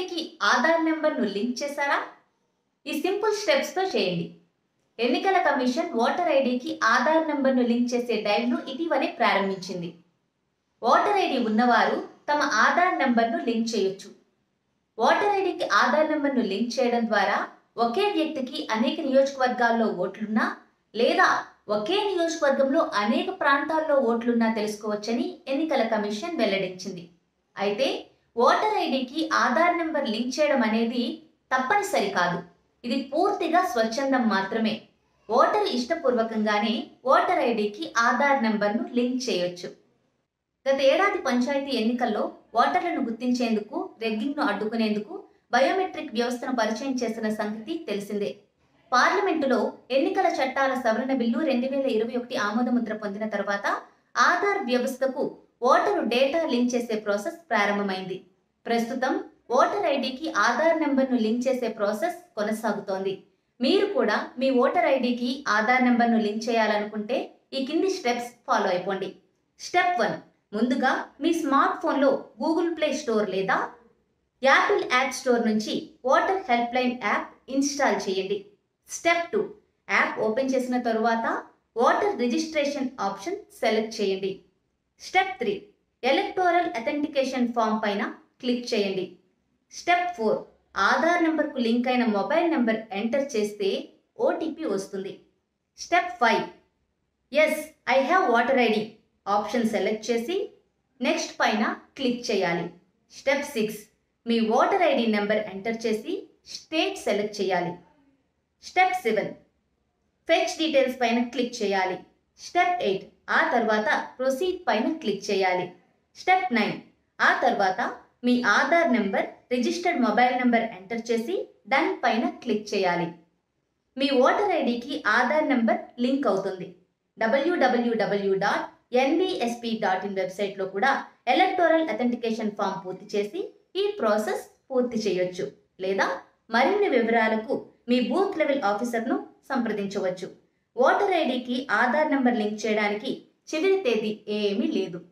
ఐడికి ఆధార్ నెంబర్ను లింక్ చేశారా ఈ సింపుల్ స్టెప్స్తో చేయండి ఎన్నికల కమిషన్ ఓటర్ ఐడికి ఆధార్ నెంబర్ను లింక్ చేసే డైవ్ను ఇటీవలే ప్రారంభించింది ఓటర్ ఐడి ఉన్నవారు తమ ఆధార్ నెంబర్ను లింక్ చేయొచ్చు ఓటర్ ఐడికి ఆధార్ నెంబర్ను లింక్ చేయడం ద్వారా ఒకే వ్యక్తికి అనేక నియోజకవర్గాల్లో ఓట్లున్నా లేదా ఒకే నియోజకవర్గంలో అనేక ప్రాంతాల్లో ఓట్లున్నా తెలుసుకోవచ్చని ఎన్నికల కమిషన్ వెల్లడించింది అయితే ఓటర్ ఐడికి ఆధార్ నెంబర్ లింక్ చేయడం అనేది తప్పనిసరి కాదు ఇది పూర్తిగా స్వచ్ఛందం మాత్రమే ఓటర్ ఇష్టపూర్వకంగానే ఓటర్ ఐడికి ఆధార్ నెంబర్ను లింక్ చేయొచ్చు గత ఏడాది పంచాయతీ ఎన్నికల్లో ఓటర్లను గుర్తించేందుకు రెగ్గింగ్ను అడ్డుకునేందుకు బయోమెట్రిక్ వ్యవస్థను పరిచయం చేసిన సంగతి తెలిసిందే పార్లమెంటులో ఎన్నికల చట్టాల సవరణ బిల్లు రెండు వేల ఇరవై ఒకటి ఆమోదముద్ర పొందిన తర్వాత ఆధార్ వ్యవస్థకు ఓటరు డేటా లింక్ చేసే ప్రాసెస్ ప్రారంభమైంది ప్రస్తుతం ఓటర్ ఐడికి ఆధార్ నెంబర్ను లింక్ చేసే ప్రాసెస్ కొనసాగుతోంది మీరు కూడా మీ ఓటర్ ఐడికి ఆధార్ నెంబర్ను లింక్ చేయాలనుకుంటే ఈ కింది స్టెప్స్ ఫాలో అయిపోండి స్టెప్ వన్ ముందుగా మీ స్మార్ట్ ఫోన్లో గూగుల్ ప్లే స్టోర్ లేదా యాపిల్ యాప్ స్టోర్ నుంచి voter helpline app install చేయండి స్టెప్ టూ యాప్ ఓపెన్ చేసిన తరువాత ఓటర్ రిజిస్ట్రేషన్ ఆప్షన్ సెలెక్ట్ చేయండి step three electoral authentication form పైన క్లిక్ చేయండి స్టెప్ ఫోర్ ఆధార్ నెంబర్కు లింక్ అయిన మొబైల్ నెంబర్ ఎంటర్ చేస్తే ఓటీపీ వస్తుంది step five yes I have voter ID option select చేసి నెక్స్ట్ పైన క్లిక్ చేయాలి స్టెప్ సిక్స్ మీ ఓటర్ ఐడి నెంబర్ ఎంటర్ చేసి స్టేట్ సెలెక్ట్ చేయాలి స్టెప్ సెవెన్ ఫెచ్ డీటెయిల్స్ పైన క్లిక్ చేయాలి స్టెప్ ఎయిట్ ఆ తర్వాత ప్రొసీడ్ పైన క్లిక్ చేయాలి స్టెప్ నైన్ ఆ తర్వాత మీ Aadhaar number registered mobile number enter చేసి దాని పైన క్లిక్ చేయాలి మీ ఓటర్ ఐడికి ఆధార్ నెంబర్ లింక్ అవుతుంది WWW dot NVSP dot in వెబ్సైట్లో కూడా ఎలక్టోరల్ అథెంటికేషన్ ఫామ్ పూర్తి చేసి ఈ ప్రాసెస్ పూర్తి చేయొచ్చు లేదా మరిన్ని వివరాలకు మీ బూత్ లెవెల్ ఆఫీసర్ను సంప్రదించవచ్చు ఓటర్ ఐడికి ఆధార్ నెంబర్ లింక్ చేయడానికి చివరి తేదీ ఏమీ లేదు